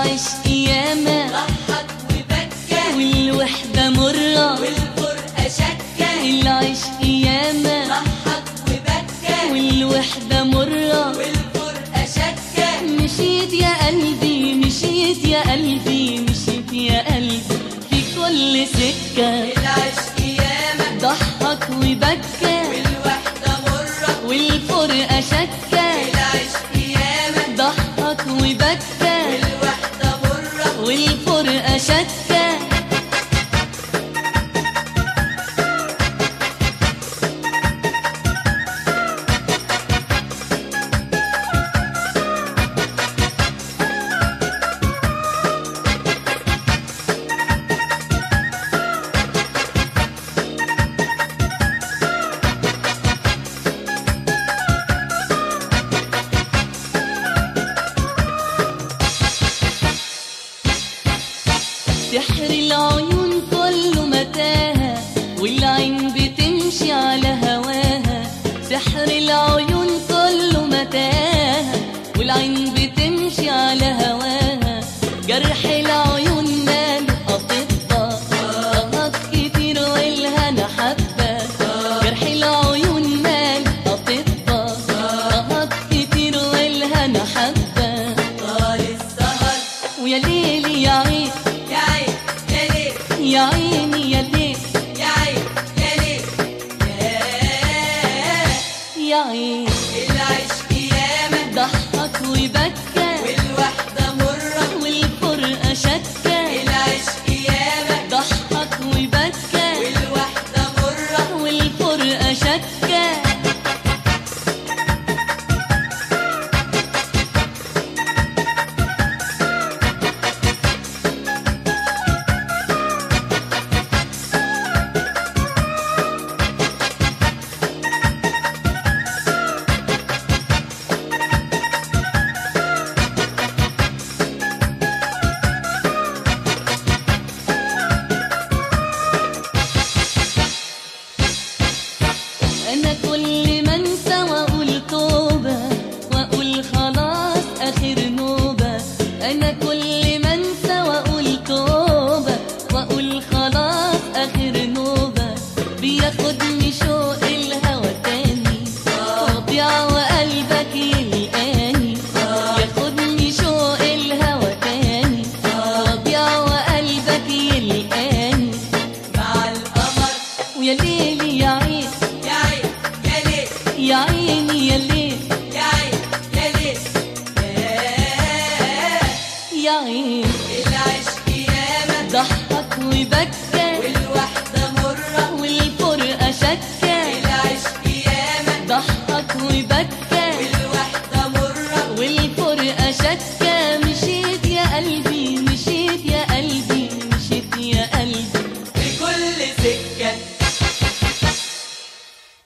العشق ياما ضحك وبكى والوحدة مرة والفرقة شكى العشق ياما ضحك وبكى والوحدة مرة والفرقة شكى مشيت يا قلبي مشيت يا قلبي مشيت يا قلبي في كل سكة العشق ياما ضحك وبكى والوحدة مرة والفرقة شكى العشق ياما ضحك وبكى والوحدة مرة والفرقة شكى سحر العيون كله متاهة والعين بتمشي على هواها سحر العيون كله متاهة والعين بتمشي على هواها جرح العيون ماله أطباء ضغط كتير والهنا حبة جرح العيون ماله أطباء ضغط كتير والهنا حبة طال السهر ويا ليلي يا عين يا عين يا ليل يا عيني يا ليل يا عين يا ليل ياه يا عين العشق ياما ضحك وبكى والوحدة مرة والفرقة شكى العشق ياما ضحك وبكى والوحدة مرة والفرقة شكى أنا كل ما أنسى وأقول توبة وأقول خلاص آخر نوبة أنا كل ما أنسى وأقول توبة وأقول خلاص آخر نوبة بياخدني شوق الهوى تاني وأضيع وقلبك يلقاني ياخدني شوق الهوى تاني وأضيع وقلبك يلقاني مع القمر ويا ليلي يا عين يا عين يا ليل يا عين